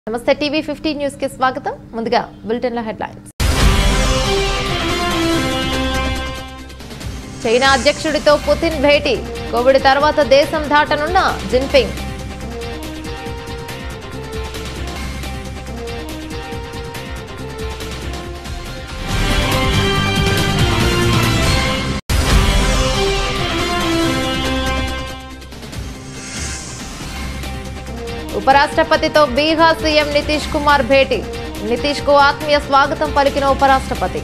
నమస్తే TV fifty news కి స్వాగతం ముందుగా బులెటిన్ల హెడ్లైన్స్ చైనా అధ్యక్షుడితో పుతిన్ భేటీ కోవిడ్ తర్వాత దేశం దాటనున్న జిన్పింగ్ ఉపరాష్ట్రపతితో బీహార్ సీఎం నితీష్ కుమార్ భేటీ నితీష్ కు ఆత్మీయ స్వాగతం పలికిన ఉపరాష్ట్రపతి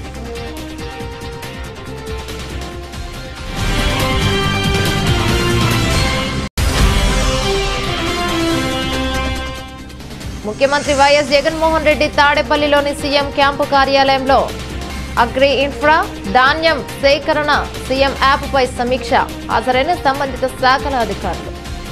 ముఖ్యమంత్రి వైఎస్ జగన్మోహన్ రెడ్డి తాడేపల్లిలోని సీఎం క్యాంపు కార్యాలయంలో అగ్రి ఇన్ఫ్రా ధాన్యం సేకరణ సీఎం యాప్పై సమీక్ష హాజరైన సంబంధిత శాఖల అధికారులు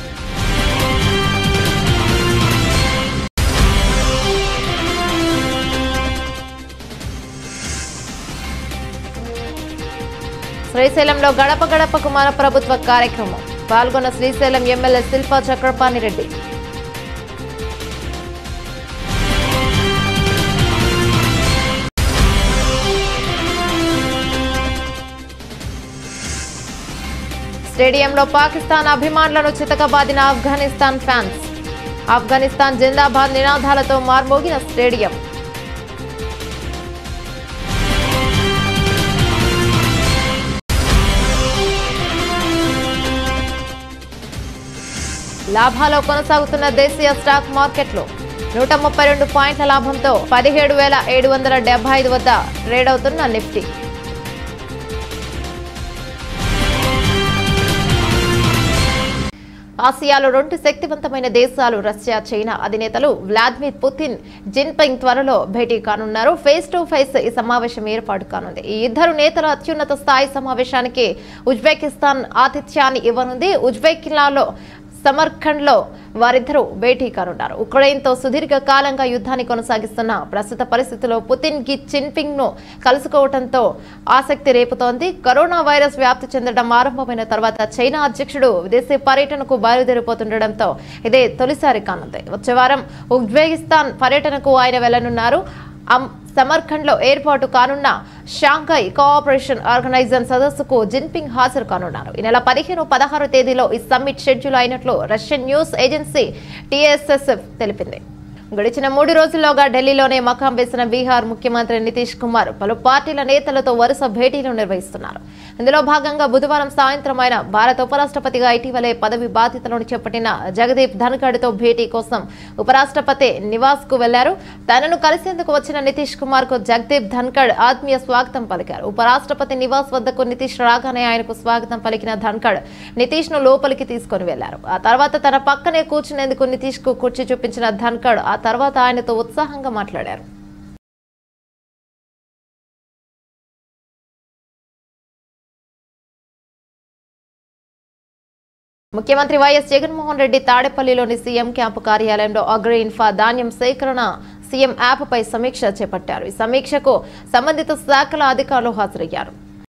శ్రీశైలంలో గడప గడపకు మన ప్రభుత్వ కార్యక్రమం పాల్గొన్న శ్రీశైలం ఎమ్మెల్యే శిల్పా చక్రపాణి రెడ్డి స్టేడియంలో పాకిస్తాన్ అభిమానులను చితకబాదిన ఆఫ్ఘనిస్తాన్ ఫ్యాన్స్ ఆఫ్ఘనిస్తాన్ జిందాబాద్ నినాదాలతో మార్మోగిన స్టేడియం లాభాలో కొనసాగుతున్న దేశీయ స్టాక్ మార్కెట్లు నూట ముప్పై రెండు పాయింట్ల లాభంతో పదిహేడు వేల ఏడు వందల డెబ్బై ఐదు వద్ద ట్రేడ్ అవుతున్న నిఫ్టీ ఆసియాలో రెండు శక్తివంతమైన దేశాలు రష్యా చైనా అధినేతలు వ్లాదిమిర్ పుతిన్ జిన్పింగ్ త్వరలో భేటీ కానున్నారు ఫేస్ టు ఫేస్ ఈ సమావేశం ఏర్పాటు కానుంది ఈ ఇద్దరు నేతల అత్యున్నత స్థాయి సమావేశానికి ఉజ్బెకిస్తాన్ ఆతిథ్యాన్ని ఇవ్వనుంది ఉజ్బెకిస్తాన్లో సమర్ఖండ్లో వారిద్దరూ భేటీ కానున్నారు ఉక్రెయిన్తో సుదీర్ఘ కాలంగా యుద్ధాన్ని కొనసాగిస్తున్న ప్రస్తుత పరిస్థితుల్లో పుతిన్ గి జిన్పింగ్ ను కలుసుకోవడంతో ఆసక్తి రేపుతోంది కరోనా వైరస్ వ్యాప్తి చెందడం ఆరంభమైన తర్వాత చైనా అధ్యక్షుడు విదేశీ పర్యటనకు బయలుదేరిపోతుండటంతో ఇదే తొలిసారి కానుంది వచ్చే వారం ఉజ్బెకిస్తాన్ పర్యటనకు ఆయన వెళ్లనున్నారు అమ్- సమర్ఖండ్లో ఏర్పాటు కానున్న షాంఘై కోఆపరేషన్ ఆర్గనైజేషన్ సదస్సుకు జిన్పింగ్ హాజరు కానున్నారు ఈ నెల పదిహేను పదహారు తేదీలో ఈ సమ్మిట్ షెడ్యూల్ అయినట్లు రష్యన్ న్యూస్ ఏజెన్సీ టీఎస్ఎస్ఎఫ్ తెలిపింది గడిచిన మూడు రోజుల్లోగా ఢిల్లీలోనే మకాం వేసిన బీహార్ ముఖ్యమంత్రి నితీష్ కుమార్ పలు పార్టీల నేతలతో వరుస భేటీలు నిర్వహిస్తున్నారు ఇందులో భాగంగా బుధవారం సాయంత్రం ఆయన భారత ఉపరాష్ట్రపతిగా ఇటీవలే పదవి బాధ్యతలను చేపట్టిన జగదీప్ ధన్ఖడ్తో భేటీ కోసం ఉపరాష్ట్రపతి నివాస్ కు వెళ్లారు తనను కలిసేందుకు వచ్చిన నితీష్ కుమార్ కు జగదీప్ ధన్ఖడ్ ఆత్మీయ స్వాగతం పలికారు ఉపరాష్ట్రపతి నివాస్ వద్దకు నితీష్ రాగానే ఆయనకు స్వాగతం పలికిన ధన్ఖడ్ నితీష్ ను లోపలికి తీసుకొని వెళ్లారు ఆ తర్వాత తన పక్కనే కూర్చునేందుకు నితీష్ కు కుర్చీ చూపించిన ధన్ఖడ్ ఆ తర్వాత ఆయనతో ఉత్సాహంగా మాట్లాడారు ముఖ్యమంత్రి వైఎస్ జగన్మోహన్ రెడ్డి తాడేపల్లిలోని సీఎం క్యాంపు కార్యాలయంలో అగ్రి ఇన్ఫా ధాన్యం సేకరణ సీఎం యాప్పై సమీక్ష చేపట్టారు ఈ సమీక్షకు సంబంధిత శాఖల అధికారులు హాజరయ్యారు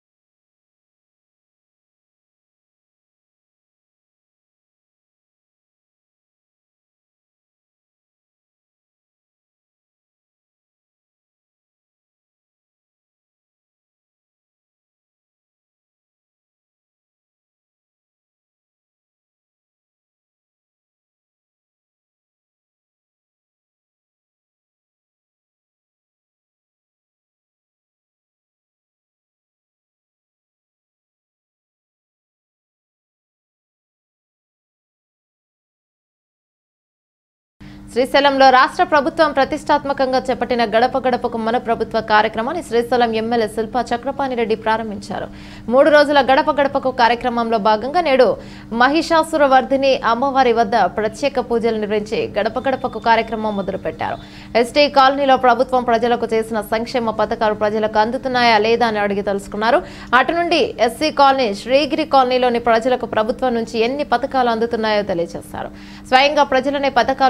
శ్రీశైలంలో రాష్ట్ర ప్రభుత్వం ప్రతిష్టాత్మకంగా చేపట్టిన గడప గడపకు మన ప్రభుత్వ కార్యక్రమాన్ని శ్రీశైలం ఎమ్మెల్యే శిల్పా చక్రపాణి రెడ్డి ప్రారంభించారు మూడు రోజుల గడప గడపకు కార్యక్రమంలో భాగంగా నేడు మహిషాసుర వర్ధిని అమ్మవారి వద్ద ప్రత్యేక పూజలు నిర్వహించి గడప గడపకు కార్యక్రమం మొదలుపెట్టారు ఎస్టీ కాలనీలో ప్రభుత్వం ప్రజలకు చేసిన సంక్షేమ పథకాలు ప్రజలకు అందుతున్నాయా లేదా అని అడిగి తెలుసుకున్నారు అటు నుండి ఎస్సీ కాలనీ శ్రీగిరి కాలనీలోని ప్రజలకు ప్రభుత్వం నుంచి ఎన్ని పథకాలు అందుతున్నాయో తెలియజేశారు స్వయంగా ప్రజలనే పథకాలు ఎన్ని అందుతున్నాయో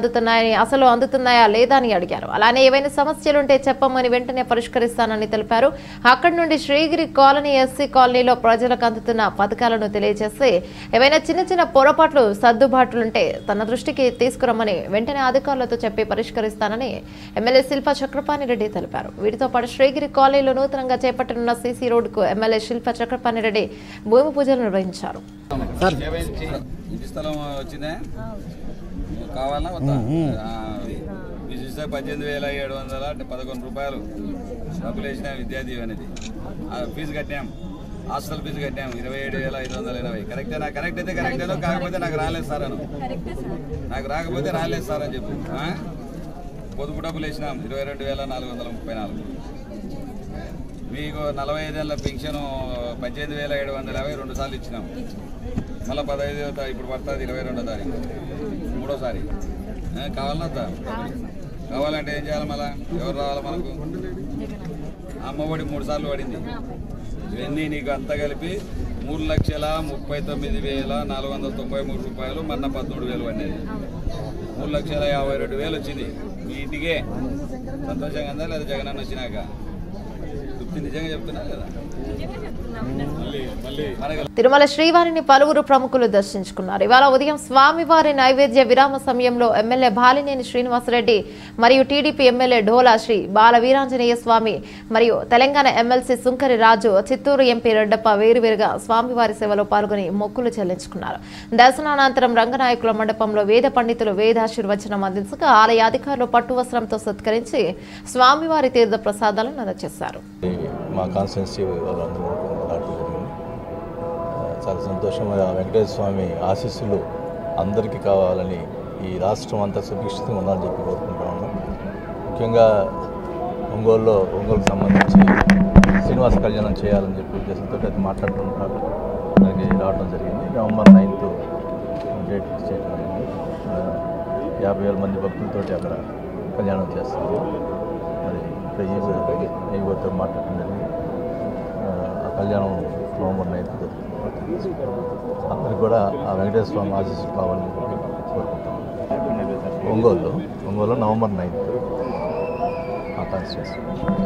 అందుతున్నాయని అసలు అందుతున్నాయా లేదా అని అడిగారు అలానే ఏవైనా సమస్యలుంటే చెప్పమని వెంటనే పరిష్కరిస్తానని తెలిపారు అక్కడి నుండి శ్రీగిరి కాలనీ ఎస్సీ కాలనీలో ప్రజలకు అందుతున్న పథకాలను తెలియజేసి ఏవైనా చిన్న చిన్న పొరపాట్లు సర్దుబాట్లుంటే తన దృష్టికి తీసుకురమ్మని వెంటనే అధికారులతో చెప్పి పరిష్కరిస్తానని ఎమ్మెల్యే శిల్ప చక్రపాణి రెడ్డి తెలిపారు వీటితో పాటు శ్రీగిరి కాలనీలో నూతనంగా చేపట్టనున్న సీసీ రోడ్డుకు ఎమ్మెల్యే శిల్ప చక్రపాణి రెడ్డి భూమి పూజలు నిర్వహించారు ఇంటి స్థలం వచ్చిందే కావాలా వద్దా ఆ, మీ చూస్తే పద్దెనిమిది వేల ఏడు వందల అంటే పదకొండు రూపాయలు డబ్బులు వేసిన విద్యాదీవి అనేది ఆ ఫీజు కట్టాం హాస్టల్ ఫీజు కట్టాం ఇరవై ఏడు వేల ఐదు వందల ఇరవై కరెక్టే నాకు కరెక్ట్ అయితే కరెక్ట్ ఏదో కాకపోతే నాకు రాలేదు సార్ అను నాకు రాకపోతే రాలేదు సార్ అని చెప్పు ఆ? పొదుపు డబ్బులు వేసినాం ఇరవై రెండు వేల నాలుగు వందల ముప్పై నాలుగు మీకు నలభై ఐదేళ్ళ పెన్షన్ పద్దెనిమిది వేల ఏడు వందల యాభై రెండు సార్లు ఇచ్చినాం మళ్ళీ పదహైదు తా- ఇప్పుడు పడుతుంది ఇరవై రెండో తారీఖు మూడోసారి ఏ, కావాలన్నా వద్దా? కావాలంటే ఏం చేయాలి మళ్ళా ఎవరు రావాలి మనకు అమ్మఒడి మూడు సార్లు పడింది ఇవన్నీ నీకు అంతా కలిపి మూడు లక్షల ముప్పై తొమ్మిది వేల నాలుగు వందల తొంభై మూడు రూపాయలు మొన్న పదమూడు వేలు పడినది మూడు లక్షల యాభై రెండు వేలు వచ్చింది మీ ఇంటికే సంతోషంగా ఉందా లేదా జగన్ అన్న వచ్చినాక తృప్తి నిజంగా చెప్తున్నా లేదా మనకి తిరుమల శ్రీవారిని పలువురు ప్రముఖులు దర్శించుకున్నారు ఇవాళ ఉదయం స్వామివారి నైవేద్య విరామ సమయంలో ఎమ్మెల్యే బాలినేని శ్రీనివాసరెడ్డి మరియు టీడీపీ ఎమ్మెల్యే ఢోలా శ్రీ బాల వీరాంజనేయ స్వామి మరియు తెలంగాణ ఎమ్మెల్సీ సుంకరి రాజు చిత్తూరు ఎంపీ రెడ్డప్ప వేరువేరుగా స్వామివారి సేవలో పాల్గొని మొక్కులు చెల్లించుకున్నారు దర్శనానంతరం రంగనాయకుల మండపంలో వేద పండితులు వేదాశీర్వచనం అందించగా ఆలయ అధికారులు పట్టు వస్త్రంతో సత్కరించి స్వామివారి తీర్థ ప్రసాదాలను అందజేశారు మా కాన్స్టిట్యున్సీ వాళ్ళందరూ రావడం జరిగింది ఆ, చాలా సంతోషం ఆ వెంకటేశ్వర స్వామి ఆశీస్సులు అందరికీ కావాలని ఈ రాష్ట్రం అంతా సుభిక్షితంగా ఉండాలని చెప్పి కోరుకుంటా ఉన్నాం ముఖ్యంగా ఒంగోలులో ఒంగోలుకు సంబంధించి శ్రీనివాస కళ్యాణం చేయాలని చెప్పి ఉద్దేశంతో అది మాట్లాడుకుంటున్నారు దానికి రావడం జరిగింది నవంబర్ నైన్త్ డేట్ ఫిక్స్ చేయడం జరిగింది ఆ, యాభై వేల మంది భక్తులతోటి అక్కడ కళ్యాణం చేస్తుంది మరి ఇక్కడ ఈ ఈగోతో మాట్లాడటం జరిగింది ఆ, ఆ కళ్యాణం నవంబర్ నైన్త్ జరుగుతుంది అందరికి కూడా ఆ వెంకటేశ్వర స్వామి ఆశీస్సు కావాలని చెప్పి కోరుకుంటాం ఒంగోలు ఒంగోలు నవంబర్ నైన్త్ ఆ కాన్స్టిట్యూన్సీ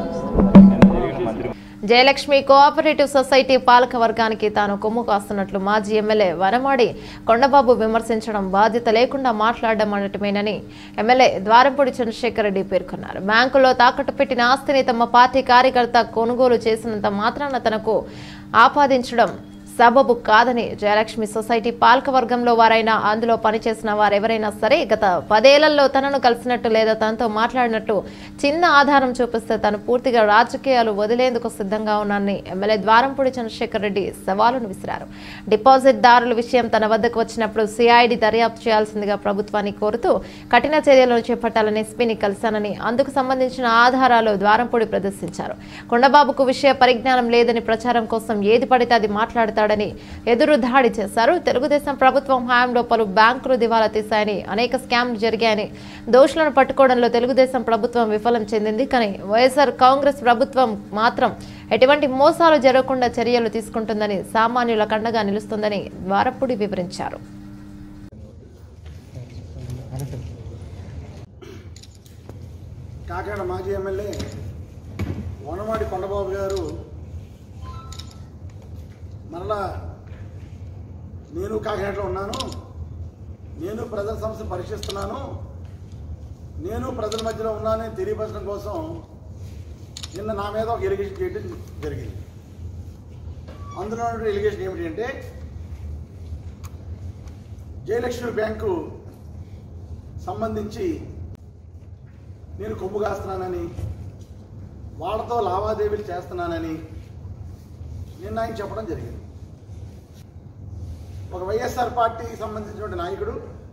జయలక్ష్మి కోఆపరేటివ్ సొసైటీ పాలక వర్గానికి తాను కొమ్ము కాస్తున్నట్లు మాజీ ఎమ్మెల్యే వనమాడి కొండబాబు విమర్శించడం బాధ్యత లేకుండా మాట్లాడడం అనటమేనని ఎమ్మెల్యే ద్వారంపూడి చంద్రశేఖర్ రెడ్డి పేర్కొన్నారు బ్యాంకులో తాకట్టు పెట్టిన ఆస్తిని తమ పార్టీ కార్యకర్త కొనుగోలు చేసినంత మాత్రాన తనకు ఆపాదించడం సబబు కాదని జయలక్ష్మి సొసైటీ పాలక వర్గంలో వారైనా అందులో పనిచేసిన వారెవరైనా సరే గత పదేళ్లలో తనను కలిసినట్టు లేదా తనతో మాట్లాడినట్టు చిన్న ఆధారం చూపిస్తే తను పూర్తిగా రాజకీయాలు వదిలేందుకు సిద్ధంగా ఉన్నానని ఎమ్మెల్యే ద్వారంపూడి చంద్రశేఖర్ రెడ్డి సవాలును విసిరారు డిపాజిట్ దారుల విషయం తన వద్దకు వచ్చినప్పుడు సిఐడి దర్యాప్తు చేయాల్సిందిగా ప్రభుత్వాన్ని కోరుతూ కఠిన చర్యలను చేపట్టాలని ఎస్పీని కలిశానని అందుకు సంబంధించిన ఆధారాలు ద్వారంపూడి ప్రదర్శించారు కొండబాబుకు విషయ పరిజ్ఞానం లేదని ప్రచారం కోసం ఏది పడితే అది మాట్లాడతాడని ఎదురు దాడి చేశారు తెలుగుదేశం ప్రభుత్వం హయాంలో పలు బ్యాంకులు దివాలా తీశాయని అనేక స్కామ్లు జరిగాయని దోషులను పట్టుకోవడంలో తెలుగుదేశం ప్రభుత్వం విఫలం చెందింది కానీ వైఎస్ఆర్ కాంగ్రెస్ ప్రభుత్వం మాత్రం ఎటువంటి మోసాలు జరగకుండా చర్యలు తీసుకుంటుందని సామాన్యుల కండగా నిలుస్తుందని ద్వారపుడి వివరించారు కాకినాడ మాజీ ఎమ్మెల్యే వనమాడి కొండబాబు గారు మరలా నేను కాకినాడలో ఉన్నాను నేను ప్రజల సమస్య పరీక్షిస్తున్నాను నేను ప్రజల మధ్యలో ఉన్నానని తెలియపరచడం కోసం నిన్న నా మీద ఒక ఎలిగేషన్ చేయడం జరిగింది అందులో ఉన్న ఎలిగేషన్ ఏమిటి అంటే జయలక్ష్మి బ్యాంకు సంబంధించి నేను కొమ్ము కాస్తున్నానని వాళ్ళతో లావాదేవీలు చేస్తున్నానని నిన్న ఆయన చెప్పడం జరిగింది ఒక వైఎస్ఆర్ పార్టీకి సంబంధించినటువంటి నాయకుడు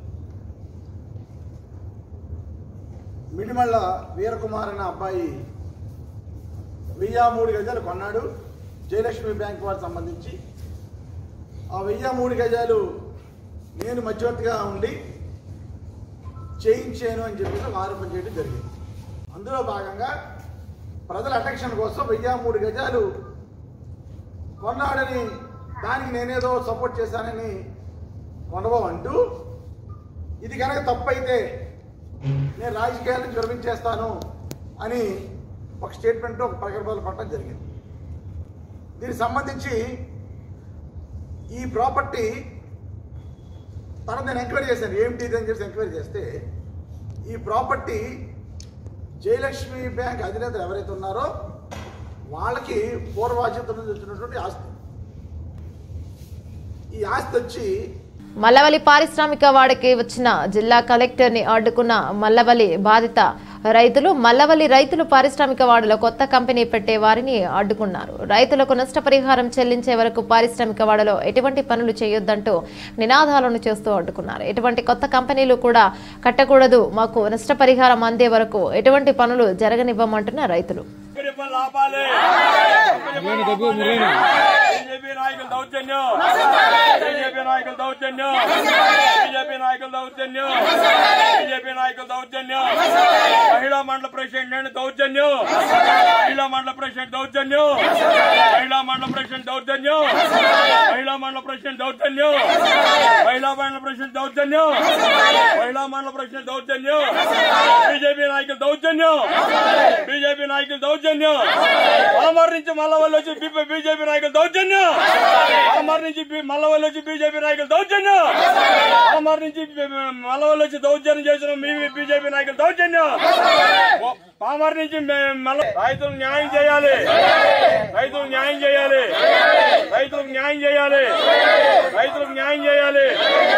మిడిమళ్ళ వీరకుమార్ అనే అబ్బాయి వెయ్యి మూడు గజాలు కొన్నాడు జయలక్ష్మి బ్యాంక్ వారికి సంబంధించి ఆ వెయ్యి మూడు గజాలు నేను మధ్యవర్తిగా ఉండి చేయించాను అని చెప్పేసి ఒక ఆరోపణ చేయడం జరిగింది అందులో భాగంగా ప్రజల అటెన్షన్ కోసం వెయ్యి మూడు గజాలు కొన్నాడని దానికి నేనేదో సపోర్ట్ చేశానని కొండబాబు అంటూ ఇది కనుక తప్పు అయితే నేను రాజకీయాల నుంచి విరమించేస్తాను అని ఒక స్టేట్మెంట్ ఒక ప్రకటనలు పట్టడం జరిగింది దీనికి సంబంధించి ఈ ప్రాపర్టీ తర్వాత నేను ఎంక్వైరీ చేశాను ఏమిటి ఇది అని చెప్పి ఎంక్వైరీ చేస్తే ఈ ప్రాపర్టీ జయలక్ష్మి బ్యాంక్ అధినేతలు ఎవరైతే ఉన్నారో వాళ్ళకి పూర్వాజ్యత నుంచి వచ్చినటువంటి ఆస్తి ఈ ఆస్తి వచ్చి మల్లవల్లి పారిశ్రామిక వాడకి వచ్చిన జిల్లా కలెక్టర్ ని అడ్డుకున్న మల్లవల్లి బాధిత రైతులు మల్లవల్లి రైతులు పారిశ్రామిక వాడలో కొత్త కంపెనీ పెట్టే వారిని అడ్డుకున్నారు రైతులకు నష్టపరిహారం చెల్లించే వరకు పారిశ్రామిక వాడలో ఎటువంటి పనులు చేయొద్దంటూ నినాదాలను చేస్తూ అడ్డుకున్నారు ఎటువంటి కొత్త కంపెనీలు కూడా కట్టకూడదు మాకు నష్టపరిహారం అందే వరకు ఎటువంటి పనులు జరగనివ్వమంటున్న రైతులు పనులు ఆపాలి బీజేపీ నాయకుల దౌర్జన్యం బీజేపీ నాయకుల దౌర్జన్యం బీజేపీ నాయకుల దౌర్జన్యం బీజేపీ నాయకుల దౌర్జన్యం మహిళా మండల ప్రెసిడెంట్ దౌర్జన్యం మహిళా మండల ప్రెసిడెంట్ దౌర్జన్యం మహిళా మండల ప్రెసిడెంట్ దౌర్జన్యం మహిళా మండల ప్రెసిడెంట్ దౌర్జన్యం మహిళా మండల ప్రెసిడెంట్ దౌర్జన్యం మహిళా మండల ప్రెసిడెంట్ దౌర్జన్యం బీజేపీ నాయకుల దౌర్జన్యం బీజేపీ నాయకుల దౌర్జన్యం పాలమర్ నుంచి మల్లవల్లి వచ్చి బీ- బీజేపీ నాయకుల దౌర్జన్యం పాలమర్ నుంచి బీ- మల్లవల్లి వచ్చి బీజేపీ నాయకుల దౌర్జన్యం పాలమర్ నుంచి బీ- మల్లవల్లి వచ్చి దౌర్జన్యం చేసిన మీ బీజేపీ నాయకుల దౌర్జన్యం ఓ, పామర్ నుంచి మే- మల్ల రైతులు న్యాయం చేయాలి రైతులు న్యాయం చేయాలి రైతులకు న్యాయం చేయాలి రైతులకు న్యాయం చేయాలి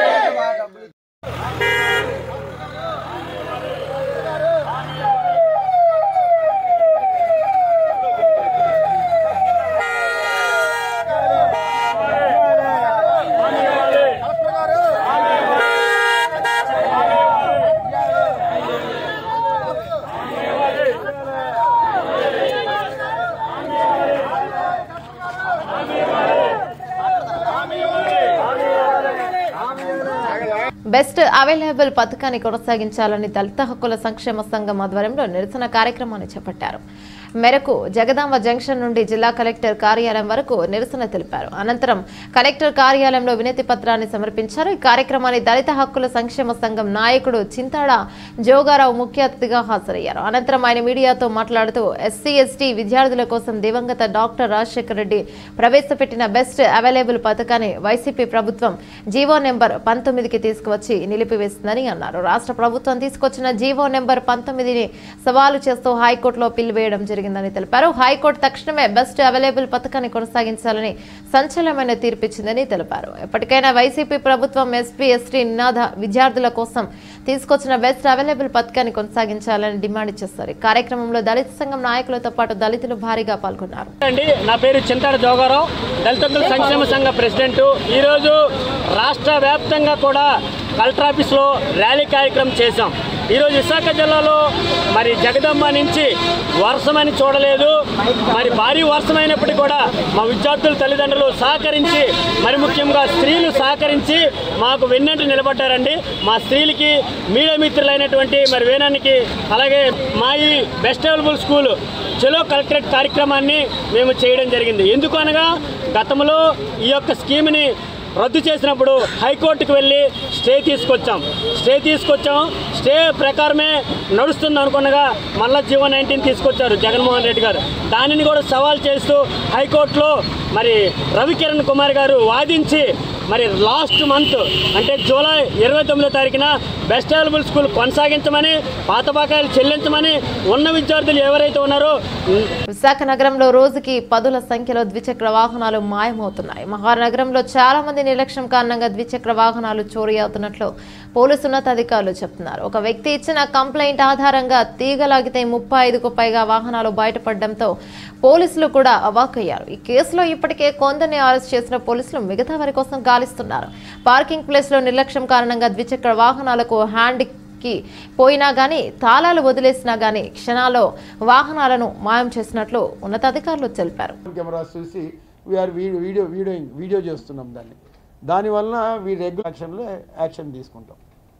బెస్ట్ అవైలబుల్ పథకాన్ని కొనసాగించాలని దళిత హక్కుల సంక్షేమ సంఘం ఆధ్వర్యంలో నిరసన కార్యక్రమాన్ని చేపట్టారు మేరకు జగదాంబ జంక్షన్ నుండి జిల్లా కలెక్టర్ కార్యాలయం వరకు నిరసన తెలిపారు అనంతరం కలెక్టర్ కార్యాలయంలో వినతి పత్రాన్ని సమర్పించారు ఈ కార్యక్రమాన్ని దళిత హక్కుల సంక్షేమ సంఘం నాయకుడు చింతాడ జోగారావు ముఖ్య అతిథిగా హాజరయ్యారు అనంతరం ఆయన మీడియాతో మాట్లాడుతూ ఎస్సీ ఎస్టీ విద్యార్థుల కోసం దివంగత డాక్టర్ రాజశేఖర రెడ్డి ప్రవేశపెట్టిన బెస్ట్ అవైలబుల్ పథకాన్ని వైసీపీ ప్రభుత్వం జీవో నెంబర్ పంతొమ్మిదికి తీసుకువచ్చి నిలిపివేస్తుందని అన్నారు రాష్ట్ర ప్రభుత్వం తీసుకొచ్చిన జీవో నెంబర్ పంతొమ్మిదిని సవాలు చేస్తూ హైకోర్టులో పిల్ వేయడం జరిగిందని తెలిపారు హైకోర్టు తక్షణమే బెస్ట్ అవైలబుల్ పథకాన్ని కొనసాగించాలని సంచలనమైన తీర్పిచ్చిందని తెలిపారు ఎప్పటికైనా వైసీపీ ప్రభుత్వం ఎస్పీ ఎస్టీ నినాద విద్యార్థుల కోసం తీసుకొచ్చిన బెస్ట్ అవైలబుల్ పథకాన్ని కొనసాగించాలని డిమాండ్ చేశారు ఈ కార్యక్రమంలో దళిత సంఘం నాయకులతో పాటు దళితులు భారీగా పాల్గొన్నారు అండి నా పేరు చింతాడ జోగారావు దళితుల సంక్షేమ సంఘ ప్రెసిడెంట్ ఈరోజు రాష్ట్ర వ్యాప్తంగా కూడా కలెక్టర్ ఆఫీస్లో ర్యాలీ కార్యక్రమం చేశాం ఈరోజు విశాఖ జిల్లాలో మరి జగదమ్మ నుంచి వర్షమని చూడలేదు మరి భారీ వర్షమైనప్పటికీ కూడా మా విద్యార్థుల తల్లిదండ్రులు సహకరించి మరి ముఖ్యంగా స్త్రీలు సహకరించి మాకు వెన్నట్టు నిలబడ్డారండి మా స్త్రీలకి మీడియా మిత్రులైనటువంటి మరి వేనానికి అలాగే మా ఈ బెస్ట్ అవైలబుల్ స్కూల్ చలో కలెక్టరేట్ కార్యక్రమాన్ని మేము చేయడం జరిగింది ఎందుకు అనగా గతంలో ఈ యొక్క స్కీమ్ని రద్దు చేసినప్పుడు హైకోర్టుకు వెళ్ళి స్టే తీసుకొచ్చాం స్టే తీసుకొచ్చాం స్టే ప్రకారమే నడుస్తుంది అనుకున్నగా మళ్ళా జీవో నైన్టీన్ తీసుకొచ్చారు జగన్మోహన్ రెడ్డి గారు దానిని కూడా సవాల్ చేస్తూ హైకోర్టులో మరి రవికిరణ్ కుమార్ గారు వాదించి మరి లాస్ట్ మంత్ అంటే జూలై ఇరవై తొమ్మిదో తారీఖున బెస్ట్ అవైలబుల్ స్కూల్ కొనసాగించమని పాత బకాయిలు చెల్లించమని ఉన్న విద్యార్థులు ఎవరైతే ఉన్నారో విశాఖ నగరంలో రోజుకి పదుల సంఖ్యలో ద్విచక్ర వాహనాలు మాయమవుతున్నాయి మహానగరంలో చాలా మంది నిర్లక్ష్యం కారణంగా ద్విచక్ర వాహనాలు చోరీ అవుతున్నట్లు పోలీసు ఉన్నతాధికారులు చెప్తున్నారు ఒక వ్యక్తి ఇచ్చిన కంప్లైంట్ ఆధారంగా తీగలాగితే ముప్పై ఐదుకు పైగా వాహనాలు బయటపడడంతో పోలీసులు కూడా అవాకయ్యారు ఈ కేసులో ఇప్పటికే కొందరిని అరెస్ట్ చేసిన పోలీసులు మిగతా వారి కోసం గాలిస్తున్నారు పార్కింగ్ ప్లేస్ లో నిర్లక్ష్యం కారణంగా ద్విచక్ర వాహనాలకు హ్యాండ్ కి పోయినా గానీ తాళాలు వదిలేసినా గానీ క్షణాల్లో వాహనాలను మాయం చేసినట్లు ఉన్నతాధికారులు తెలిపారు కెమెరాస్ చూసి we are video video video video చేస్తున్నాం దాన్ని దానివల్ల వీ రెగ్యులర్ యాక్షన్లో యాక్షన్ తీసుకుంటాం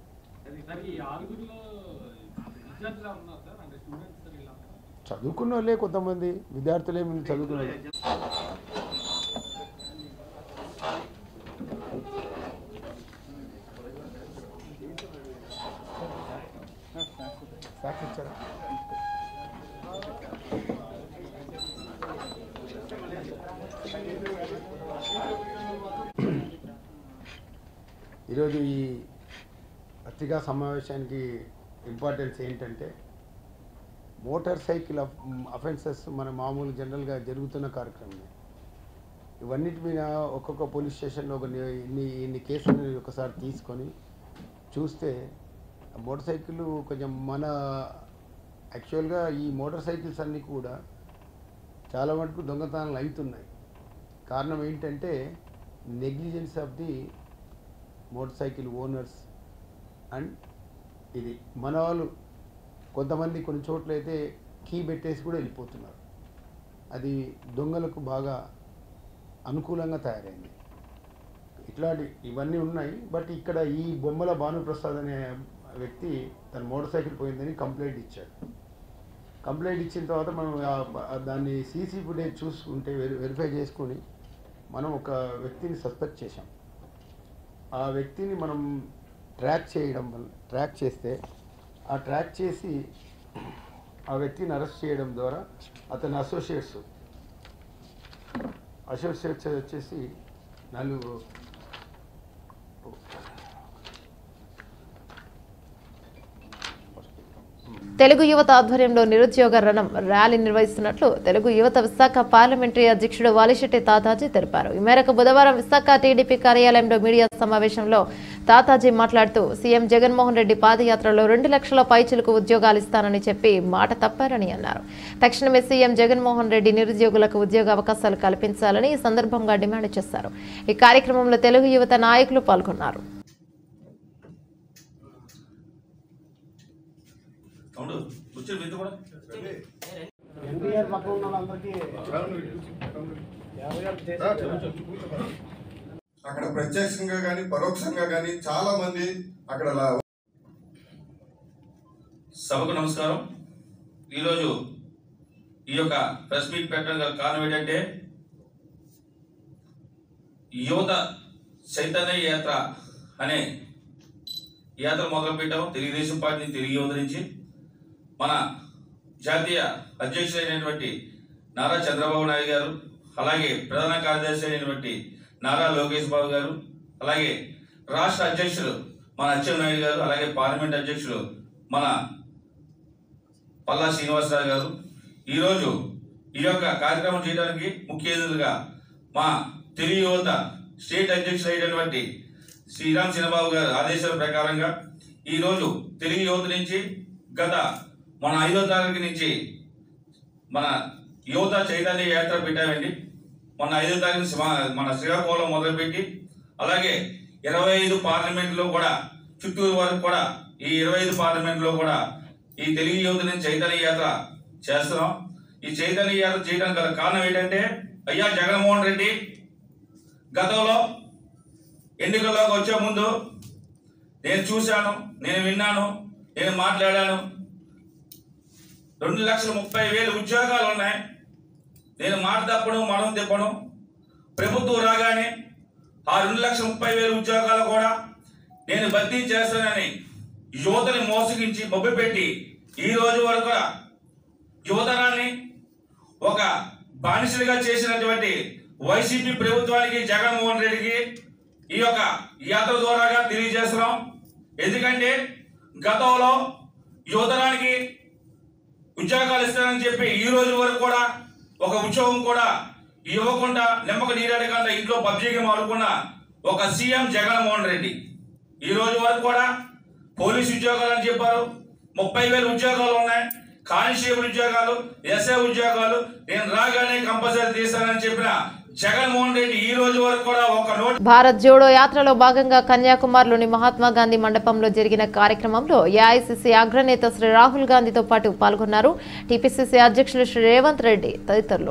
చదువుకున్న వాళ్ళే కొంతమంది విద్యార్థులు ఏమి చదువుకున్న వాళ్ళే. ఇచ్చారా ఈరోజు ఈ పత్రికా సమావేశానికి ఇంపార్టెన్స్ ఏంటంటే మోటార్ సైకిల్ అఫెన్సెస్ మన మామూలు జనరల్గా జరుగుతున్న కార్యక్రమం ఇవన్నిటి మీద ఒక్కొక్క పోలీస్ స్టేషన్లో ఒక ని- ఇన్ని ఇన్ని కేసులను ఒకసారి తీసుకొని చూస్తే మోటార్ సైకిల్ కొంచెం మన యాక్చువల్గా ఈ మోటార్ సైకిల్స్ అన్నీ కూడా చాలా మటుకు దొంగతనాలు అవుతున్నాయి కారణం ఏంటంటే negligence of the motorcycle owners and ఇది మన వాళ్ళు కొంతమంది కొన్ని చోట్ల అయితే కీ పెట్టేసి కూడా వెళ్ళిపోతున్నారు అది దొంగలకు బాగా అనుకూలంగా తయారైంది ఇట్లాంటి ఇవన్నీ ఉన్నాయి బట్ ఇక్కడ ఈ బొమ్మల భానుప్రసాద్ అనే వ్యక్తి తన మోటార్ సైకిల్ పోయిందని కంప్లైంట్ ఇచ్చాడు కంప్లైంట్ ఇచ్చిన తర్వాత మనం ఆ- ఆ దాన్ని సీసీ ఫుటేజ్ చూసుకుంటే వెరి- వెరిఫై చేసుకొని మనం ఒక వ్యక్తిని సస్పెక్ట్ చేశాం ఆ వ్యక్తిని మనం ట్రాక్ చేయడం వల్ల ట్రాక్ చేస్తే ఆ ట్రాక్ చేసి ఆ వ్యక్తిని అరెస్ట్ చేయడం ద్వారా అతని అసోసియేట్స్ అసోసియేట్స్ వచ్చేసి నలుగురు తెలుగు యువత ఆధ్వర్యంలో నిరుద్యోగ రణం ర్యాలీ నిర్వహిస్తున్నట్లు తెలుగు యువత విశాఖ పార్లమెంటరీ అధ్యక్షుడు వాలిశెట్టి తాతాజీ తెలిపారు ఈ మేరకు బుధవారం విశాఖ టీడీపీ కార్యాలయంలో మీడియా సమావేశంలో తాతాజీ మాట్లాడుతూ సీఎం జగన్మోహన్ రెడ్డి పాదయాత్రలో రెండు లక్షల పైచులకు ఉద్యోగాలు ఇస్తానని చెప్పి మాట తప్పారని అన్నారు తక్షణమే సీఎం జగన్మోహన్ రెడ్డి నిరుద్యోగులకు ఉద్యోగ అవకాశాలు కల్పించాలని ఈ సందర్భంగా డిమాండ్ చేశారు ఈ కార్యక్రమంలో తెలుగు యువత నాయకులు పాల్గొన్నారు తమ్ముడు కూర్చొని విందు కూడా అక్కడ ప్రత్యక్షంగా కానీ పరోక్షంగా కానీ చాలా మంది అక్కడ లా- సభకు నమస్కారం ఈరోజు ఈ యొక్క ప్రెస్ మీట్ పెట్టడం గల కారణం ఏంటంటే యువత చైతన్య యాత్ర అనే యాత్ర మొదలుపెట్టాము తెలుగుదేశం పార్టీ నుంచి తెలుగు యువత నుంచి మన జాతీయ అధ్యక్షుడైనటువంటి నారా చంద్రబాబు నాయుడు గారు అలాగే ప్రధాన కార్యదర్శి అయినటువంటి నారా లోకేష్ బాబు గారు అలాగే రాష్ట్ర అధ్యక్షులు మన అచ్చెన్నాయుడు గారు అలాగే పార్లమెంట్ అధ్యక్షులు మన పల్లా శ్రీనివాసరావు గారు ఈరోజు ఈ యొక్క కార్యక్రమం చేయడానికి ముఖ్య అతిథులుగా మా తెలుగు యువత స్టేట్ అధ్యక్షులు అయినటువంటి శ్రీరామ్ చిన్నబాబు గారి ఆదేశాల ప్రకారంగా ఈరోజు తెలుగు యువత నుంచి గత మన ఐదో తారీఖు నుంచి మన యువత చైతన్య యాత్ర పెట్టామండి మొన్న ఐదో తారీఖు శ్రీమా- మన శ్రీకాకుళం మొదలుపెట్టి అలాగే ఇరవై ఐదు పార్లమెంట్లో కూడా చిత్తూరు వరకు కూడా ఈ ఇరవై ఐదు పార్లమెంట్లో కూడా ఈ తెలుగు యువత నుంచి చైతన్య యాత్ర చేస్తున్నాం ఈ చైతన్య యాత్ర చేయడానికి గల కారణం ఏంటంటే అయ్యా జగన్మోహన్ రెడ్డి గతంలో ఎన్నికల్లోకి వచ్చే ముందు నేను చూశాను నేను విన్నాను నేను మాట్లాడాను రెండు లక్షల ముప్పై వేలు ఉద్యోగాలు ఉన్నాయి నేను మాట తప్పడం మనం తిప్పడం ప్రభుత్వం రాగానే ఆ రెండు లక్షల ముప్పై వేల ఉద్యోగాలు కూడా నేను భర్తీ చేస్తానని యువతని మోసగించి పెట్టి ఈ రోజు వరకు కూడా యువతరాన్ని ఒక బానిసలుగా చేసినటువంటి వైసీపీ ప్రభుత్వానికి జగన్మోహన్ రెడ్డికి ఈ యొక్క యాత్ర ద్వారాగా తెలియజేస్తున్నాం ఎందుకంటే గతంలో యువతరానికి ఉద్యోగాలు ఇస్తానని చెప్పి ఈ రోజు వరకు కూడా ఒక ఉద్యోగం కూడా ఇవ్వకుండా నిమ్మక నీరెడకుండా ఇంట్లో పబ్జీ గేమ్ ఆడుకున్న ఒక సీఎం జగన్మోహన్ రెడ్డి ఈ రోజు వరకు కూడా పోలీస్ ఉద్యోగాలు అని చెప్పారు ముప్పై వేల ఉద్యోగాలు ఉన్నాయి కానిస్టేబుల్ ఉద్యోగాలు ఎస్ఐ ఉద్యోగాలు నేను రాగానే కంపల్సరీ తీస్తానని చెప్పిన జగన్మోహన్ రెడ్డి ఈ రోజు వరకు కూడా ఒక నోట్ భారత్ జోడో యాత్రలో భాగంగా కన్యాకుమారిలోని మహాత్మా గాంధీ మండపంలో జరిగిన కార్యక్రమంలో ఏఐసిసి అగ్రనేత శ్రీ రాహుల్ గాంధీతో పాటు పాల్గొన్నారు టీపీసీసీ అధ్యక్షులు శ్రీ రేవంత్ రెడ్డి తదితరులు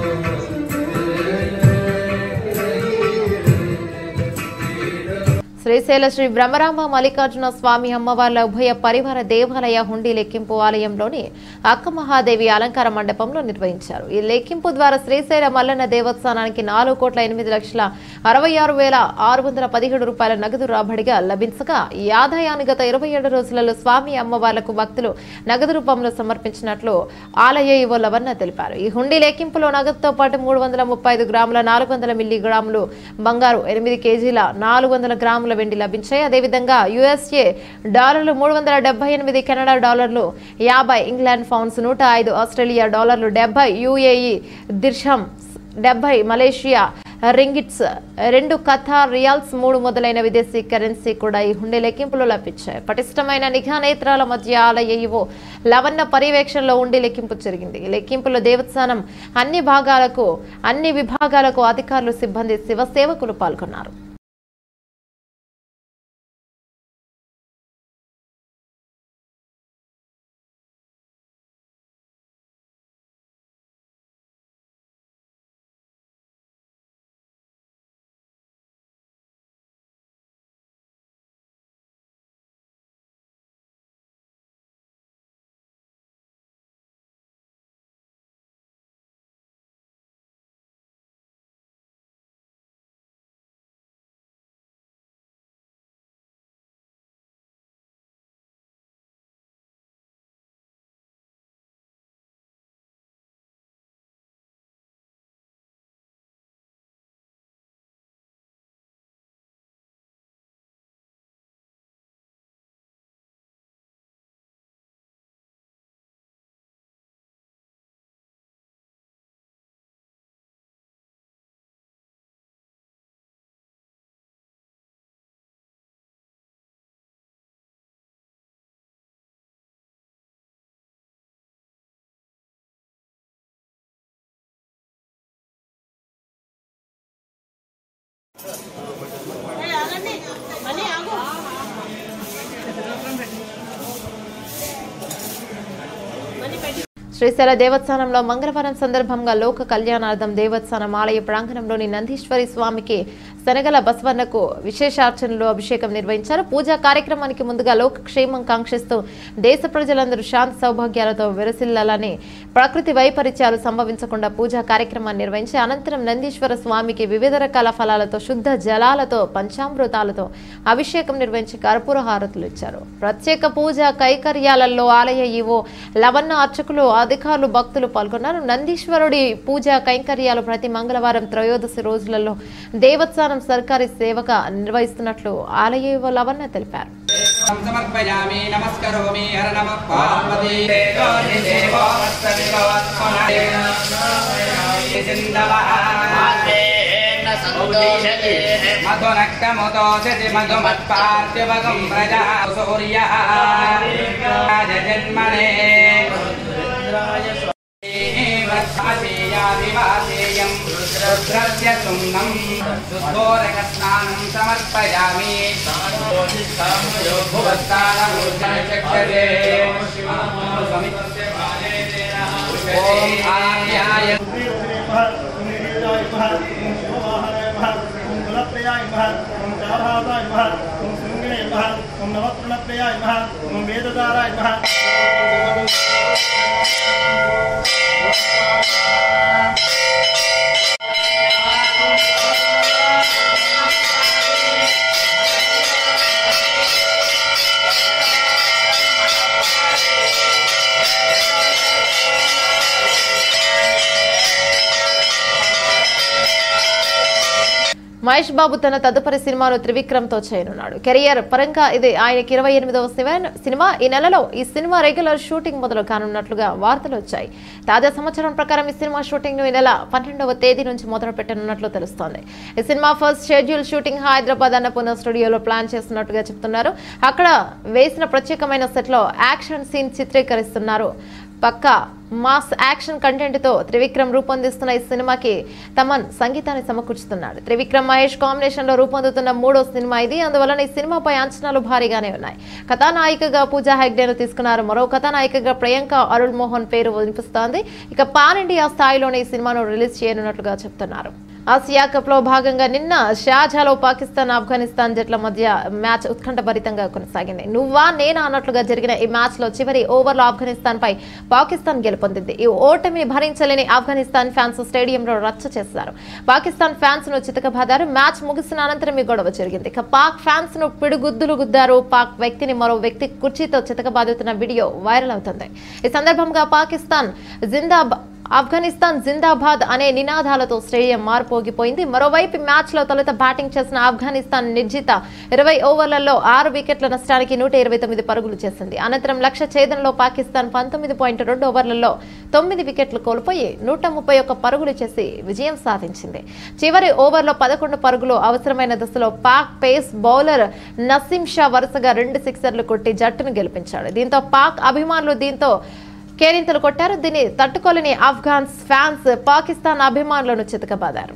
శ్రీ శ్రీశైల శ్రీ బ్రహ్మరాంబ మల్లికార్జున స్వామి అమ్మవార్ల ఉభయ పరివార దేవాలయ హుండీ లెక్కింపు ఆలయంలోని అక్క మహాదేవి అలంకార మండపంలో నిర్వహించారు ఈ లెక్కింపు ద్వారా శ్రీశైల మల్లన్న దేవస్థానానికి నాలుగు కోట్ల ఎనిమిది లక్షల అరవై ఆరు వేల ఆరు వందల పదిహేడు రూపాయల నగదు రాబడిగా లభించగా ఈ ఆదాయాన్ని గత ఇరవై ఏడు రోజులలో స్వామి అమ్మవార్లకు భక్తులు నగదు రూపంలో సమర్పించినట్లు ఆలయ ఇవో లవన్న తెలిపారు ఈ హుండీ లెక్కింపులో నగదుతో పాటు మూడు వందల ముప్పై ఐదు గ్రాముల నాలుగు వందల మిల్లీ గ్రాములు బంగారు ఎనిమిది కేజీల నాలుగు వందల గ్రాముల వెండి లభించాయి అదేవిధంగా యుఎస్ఏ డాలర్లు మూడు వందల డెబ్బై ఎనిమిది కెనడా డాలర్లు యాభై ఇంగ్లాండ్ పౌండ్స్ నూట ఐదు ఆస్ట్రేలియా డాలర్లు డెబ్బై యుఏఈ దిర్షం డెబ్బై మలేషియా రింగిట్స్ రెండు ఖతార్ రియాల్స్ మూడు మొదలైన విదేశీ కరెన్సీ కూడా ఈ హుండీ లెక్కింపులో లభించాయి పటిష్టమైన నిఘా నేత్రాల మధ్య ఆలయ ఇవో లవన్న పర్యవేక్షణలో ఉండి లెక్కింపు జరిగింది ఈ లెక్కింపులో దేవస్థానం అన్ని భాగాలకు అన్ని విభాగాలకు అధికారులు సిబ్బంది శివసేవకులు పాల్గొన్నారు శ్రీశైల దేవస్థానంలో మంగళవారం సందర్భంగా లోక కళ్యాణార్థం దేవస్థానం ఆలయ ప్రాంగణంలోని నందీశ్వరి స్వామికి శనగల బసవన్నకు విశేషార్చనలు అభిషేకం నిర్వహించారు పూజా కార్యక్రమానికి ముందుగా లోక క్షేమం కాంక్షిస్తూ దేశ ప్రజలందరూ శాంతి సౌభాగ్యాలతో విరసిల్లాలని ప్రకృతి వైపరీత్యాలు సంభవించకుండా పూజా కార్యక్రమాన్ని నిర్వహించి అనంతరం నందీశ్వర స్వామికి వివిధ రకాల ఫలాలతో శుద్ధ జలాలతో పంచామృతాలతో అభిషేకం నిర్వహించి కర్పూర హారతులు ఇచ్చారు ప్రత్యేక పూజ కైకర్యాలలో ఆలయ ఈవో లవన్న అర్చకులు అధికారులు భక్తులు పాల్గొన్నారు నందీశ్వరుడి పూజా కైంకర్యాలు ప్రతి మంగళవారం త్రయోదశి రోజులలో దేవస్థానం సర్కారీ సేవగా నిర్వహిస్తున్నట్లు ఆలయ ఈవో లవన్న తెలిపారు సమర్పయామి నమస్కరోమి హర నమ పార్వతీ దేవో దేవో మధునక్తముదోషతి మధుమత్పాద్యవగం ప్రజా సూర్య జన్మనే వర్షాసేయాదివాసేయం రుద్రస్య సుమ్నం దుర్ఘోరకస్నానం సమర్పయామి భువస్థానమూర్ధనచక్షరే ఓం ఆర్యాయ మహేష్ బాబు తన తదుపరి సినిమాను త్రివిక్రమ్ తో చేయనున్నాడు కెరియర్ పరంగా ఇది ఆయనకి ఇరవై ఎనిమిదవ సినిమా ఈ నెలలో ఈ సినిమా రెగ్యులర్ షూటింగ్ మొదలు కానున్నట్లుగా వార్తలు వచ్చాయి తాజా సమాచారం ప్రకారం ఈ సినిమా షూటింగ్ ను ఈ నెల పన్నెండవ తేదీ నుంచి మొదలు పెట్టనున్నట్లు తెలుస్తోంది ఈ cinema first schedule shooting Hyderabad Annapurna స్టూడియోలో ప్లాన్ చేస్తున్నట్టుగా చెప్తున్నారు అక్కడ వేసిన ప్రత్యేకమైన సెట్ లో యాక్షన్ సీన్ చిత్రీకరిస్తున్నారు పక్క మాస్ యాక్షన్ కంటెంట్ తో త్రివిక్రమ్ రూపొందిస్తున్న ఈ సినిమాకి తమన్ సంగీతాన్ని సమకూర్చుతున్నాడు త్రివిక్రమ్ మహేష్ కాంబినేషన్ లో రూపొందుతున్న మూడో సినిమా ఇది అందువలన ఈ సినిమాపై అంచనాలు భారీగానే ఉన్నాయి కథానాయికగా పూజా హెగ్డేను తీసుకున్నారు మరో కథానాయికగా ప్రియాంక అరుళ్ మోహన్ పేరు వినిపిస్తోంది ఇక పాన్ ఇండియా స్థాయిలోనే ఈ సినిమాను రిలీజ్ చేయనున్నట్లుగా చెప్తున్నారు ఆసియా కప్ లో భాగంగా నిన్న షాజాలో పాకిస్తాన్ ఆఫ్ఘనిస్తాన్ జట్ల మధ్య మ్యాచ్ ఉత్కంఠభరితంగా కొనసాగింది నువ్వా నేనా అన్నట్లుగా జరిగిన ఈ మ్యాచ్ లో చివరి ఓవర్లో ఆఫ్ఘనిస్తాన్ పై పాకిస్తాన్ గెలుపొందింది ఈ ఓటమిని భరించలేని ఆఫ్ఘనిస్తాన్ ఫ్యాన్స్ స్టేడియంలో రచ్చ చేశారు పాకిస్తాన్ ఫ్యాన్స్ ను చితకబాదారు మ్యాచ్ ముగిసిన అనంతరం ఈ గొడవ జరిగింది ఇక పాక్ ఫ్యాన్స్ ను పిడుగుద్దులు గుద్దారు పాక్ వ్యక్తిని మరో వ్యక్తి కుర్చీతో చితకబాదుతున్న వీడియో వైరల్ అవుతుంది ఈ సందర్భంగా పాకిస్తాన్ జిందాబా ఆఫ్ఘనిస్తాన్ జిందాబాద్ అనే నినాదాలతో స్టేడియం మారుపోగిపోయింది మరోవైపు మ్యాచ్ లో తొలుత బ్యాటింగ్ చేసిన ఆఫ్ఘనిస్తాన్ నిర్జిత ఇరవై ఓవర్లలో ఆరు వికెట్ల నష్టానికి నూట ఇరవై తొమ్మిది పరుగులు చేసింది అనంతరం లక్ష్య ఛేదనలో పాకిస్తాన్ పంతొమ్మిది పాయింట్ రెండు ఓవర్లలో తొమ్మిది వికెట్లు కోల్పోయి నూట ముప్పై ఒక్క పరుగులు చేసి విజయం సాధించింది చివరి ఓవర్లో పదకొండు పరుగులు అవసరమైన దశలో పాక్ పేస్ బౌలర్ నసీం షా వరుసగా రెండు సిక్సర్లు కొట్టి జట్టును గెలిపించాడు దీంతో పాక్ అభిమానులు దీంతో కేరింతలు కొట్టారు దీన్ని తట్టుకోలేని ఆఫ్ఘాన్స్ ఫ్యాన్స్ పాకిస్తాన్ అభిమానులను చితకబాదారు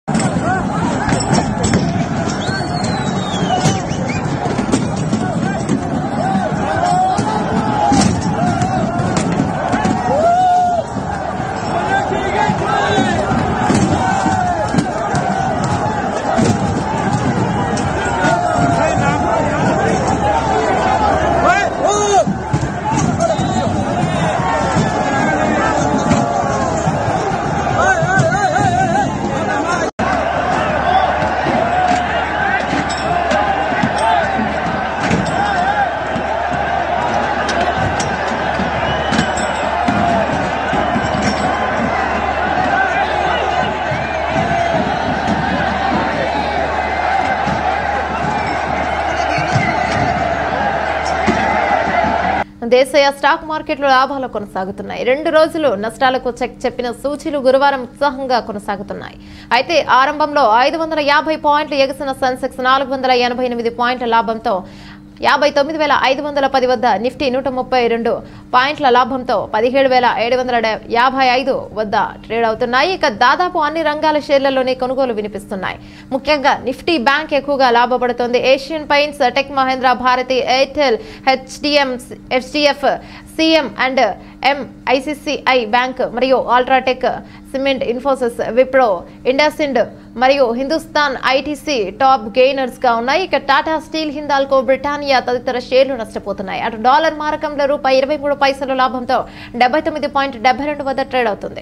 దేశీయ స్టాక్ మార్కెట్లు లాభాలు కొనసాగుతున్నాయి రెండు రోజులు నష్టాలకు చెక్ చెప్పిన సూచీలు గురువారం ఉత్సాహంగా కొనసాగుతున్నాయి అయితే ఆరంభంలో ఐదు వందల యాభై పాయింట్లు ఎగసిన సెన్సెక్స్ నాలుగు వందల ఎనభై ఎనిమిది పాయింట్ల లాభంతో యాభై తొమ్మిది వేల ఐదు వందల పది వద్ద నిఫ్టీ నూట ముప్పై రెండు పాయింట్ల లాభంతో పదిహేడు వేల ఏడు వందల డే- యాభై ఐదు వద్ద ట్రేడ్ అవుతున్నాయి ఇక దాదాపు అన్ని రంగాల షేర్లలోనే కొనుగోలు వినిపిస్తున్నాయి ముఖ్యంగా నిఫ్టీ బ్యాంక్ ఎక్కువగా లాభపడుతోంది Asian Paints Tech Mahindra Bharti Airtel HDM HDF CM and M ICICI bank మరియు అల్ట్రాటెక్ సిమెంట్ ఇన్ఫోసిస్ విప్రో ఇండస్ఇండ్ మరియు హిందుస్థాన్ ఐటీసీ టాప్ గెయినర్స్ గా ఉన్నాయి ఇక టాటా స్టీల్ హిందాల్కో బ్రిటానియా తదితర షేర్లు నష్టపోతున్నాయి అటు డాలర్ మారకంలో రూపాయి ఇరవై మూడు పైసల లాభంతో డెబ్బై తొమ్మిది పాయింట్ డెబ్బై రెండు వద్ద ట్రేడ్ అవుతుంది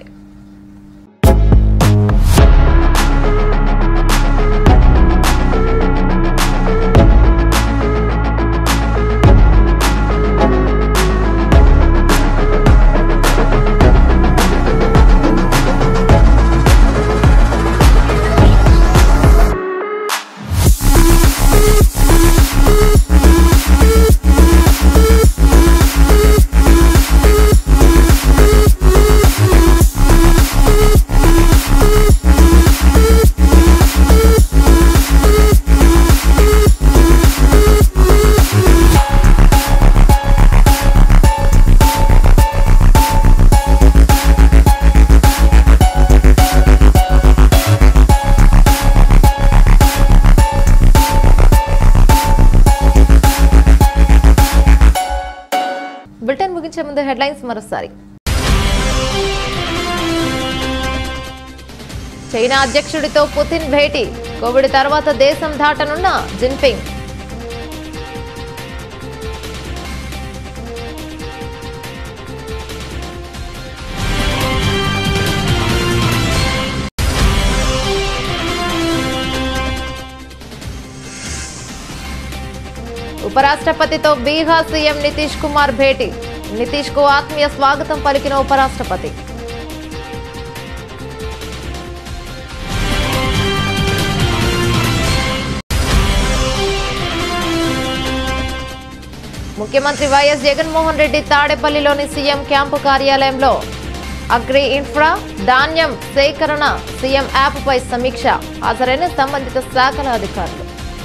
బులెటిన్ ముగించే ముందు హెడ్లైన్స్ మరోసారి చైనా అధ్యక్షుడితో పుతిన్ భేటీ కోవిడ్ తర్వాత దేశం దాటనున్న జిన్పింగ్ ఉపరాష్ట్రపతితో బీహార్ సీఎం నితీష్ కుమార్ భేటీ నితీష్ కు ఆత్మీయ స్వాగతం పలికిన ఉపరాష్ట్రపతి ముఖ్యమంత్రి వైఎస్ జగన్మోహన్ రెడ్డి తాడేపల్లిలోని సీఎం క్యాంపు కార్యాలయంలో అగ్రి ఇన్ఫ్రా ధాన్యం సేకరణ సీఎం యాప్పై సమీక్ష హాజరైన సంబంధిత శాఖల అధికారులు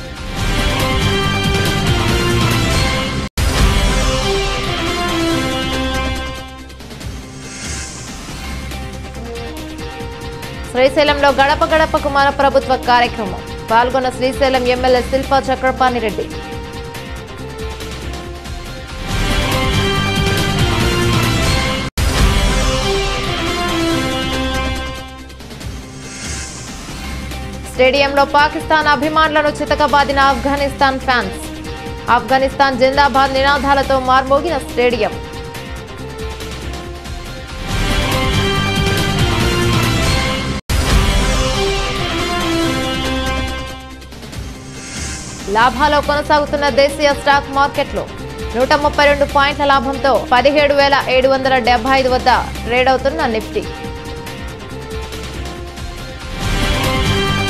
శ్రీశైలంలో గడప గడపకు మన ప్రభుత్వ కార్యక్రమం పాల్గొన్న శ్రీశైలం ఎమ్మెల్యే శిల్పా చక్రపాణి రెడ్డి స్టేడియంలో పాకిస్తాన్ అభిమానులను చితకబాదిన ఆఫ్ఘనిస్తాన్ ఫ్యాన్స్ ఆఫ్ఘనిస్తాన్ జిందాబాద్ నినాదాలతో మార్మోగిన స్టేడియం లాభాలో కొనసాగుతున్న దేశీయ స్టాక్ మార్కెట్లు నూట ముప్పై రెండు పాయింట్ల లాభంతో పదిహేడు వేల ఏడు వందల డెబ్బై ఐదు వద్ద ట్రేడ్ అవుతున్న నిఫ్టీ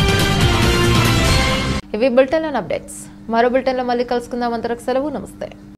ఇవి బులెటిన్ అప్డేట్స్ మరో బులెటిన్లో మళ్ళీ కలుసుకుందాం అంతరకు సెలవు నమస్తే